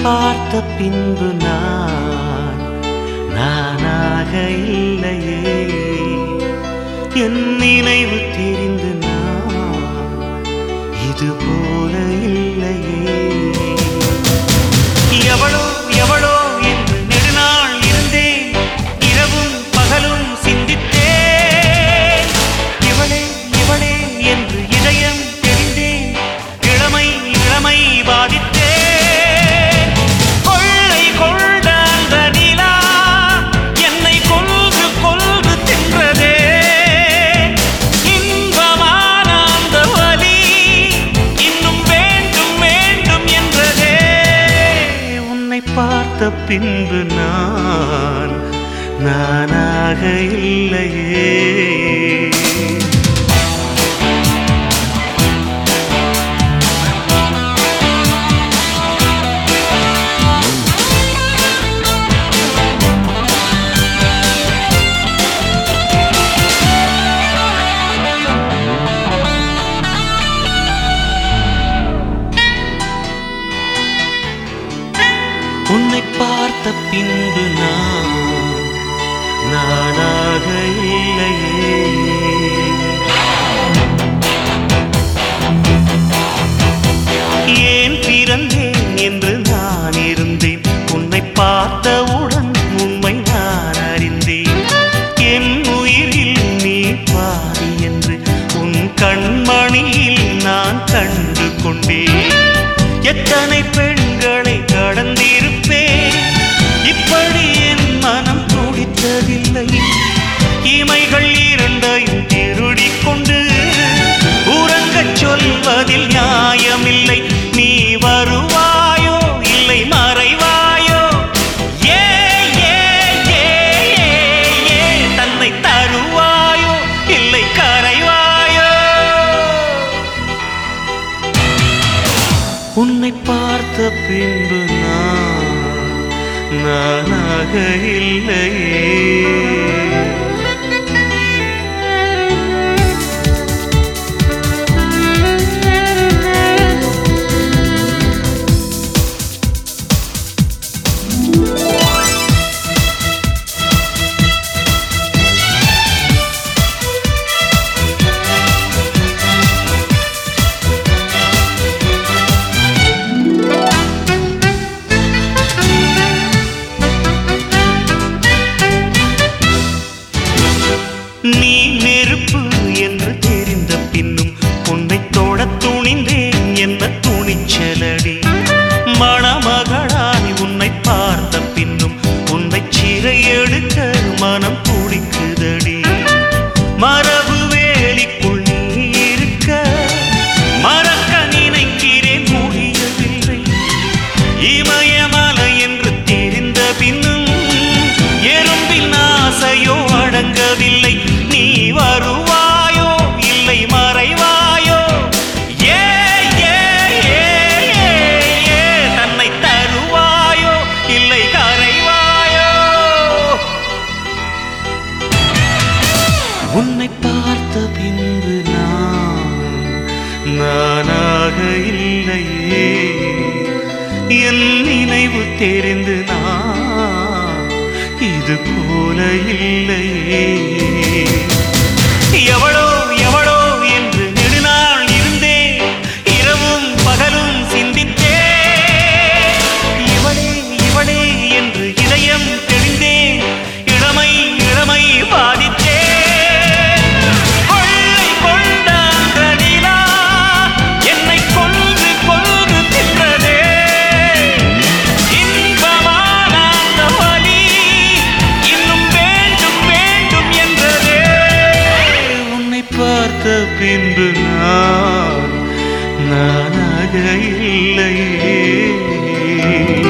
பார்த்த பின்பு நான் நானாக இல்லையே என் நினைவு தெரிந்து நான் இது போல இல்லையே எவளோ எவளோ என்று நெடுநாள் இருந்தேன் இரவும் பகலும் சிந்தித்தேன் இவளே இவளே என்று இதயம் தெரிந்தேன் இளமை இளமை பாதித்தேன் கொள்ளை கொண்ட அந்த நிலா என்னை கொல்கு கொல்கு தின்றதே இன்பமான அந்த வலி இன்னும் வேண்டும் வேண்டும் என்றதே உன்னை பார்த்த பின்பு நான் நானாக இல்லையே உன்னை பார்த்த பின்பு நான் நானாக இல்லையே ஏன் பிறந்தேன் என்று நான் இருந்தேன் உன்னை பார்த்தவுடன் உண்மை நான் அறிந்தேன் என் உயிரில் நீ பாதி என்று உன் கண்மணியில் நான் கண்டு கொண்டேன் எத்தனை பெண்களை கடந்திருப்பேன் இப்படி என் மனம் துடித்ததில்லை இமைகள் இரண்டையும் திருடிக் கொண்டு உறங்கச் சொல்வதில் நியாயமில்லை நீ வருவாயோ இல்லை மறைவாயோ ஏ ஏ ஏ ஏ, ஏ தன்னை தருவாயோ இல்லை கரைவாயோ உன்னை பார்த்த பின்பு நான் நானாக இல்லையே நீ நெருப்பு என்று தெரிந்த பின்னும் உன்னை தொட துணிந்தேன் என்ன துணிச்சலடி மணமகளாய் உன்னை பார்த்த பின்னும் உன்னை சிறை எடுக்க மனம் துடிக்குதடி மரபு வேலிக்குள் நீ இருக்க மறக்க நினைக்கிறேன் முடியவில்லை இமயமலை என்று தெரிந்த பின்னும் எறும்பின் ஆசையோ அடங்கவில்லை நீ வருவாயோ இல்லை மறைவாயோ ஏ ஏ ஏ ஏ, ஏ தன்னை தருவாயோ இல்லை கரைவாயோ உன்னை பார்த்த பின்பு நான் நானாக இல்லையே என் நினைவு தெரிந்து நான் இது போல இல்லையே எவளோ எவளோ என்று நெடுநாள் இருந்தேன் இரவும் பகலும் சிந்தித்தேன் இவளே இவளே என்று இதயம் தெளிந்தேன் இளமை இளமை பாதித்தேன் கொள்ளை கொண்ட அந்த நிலா என்னை கொல்கு கொல்கு தின்றதே இன்பமான அந்த வலி இன்னும் வேண்டும் வேண்டும் என்றதே உன்னை பார்த்த பின்பு நான் நானாக இல்லையே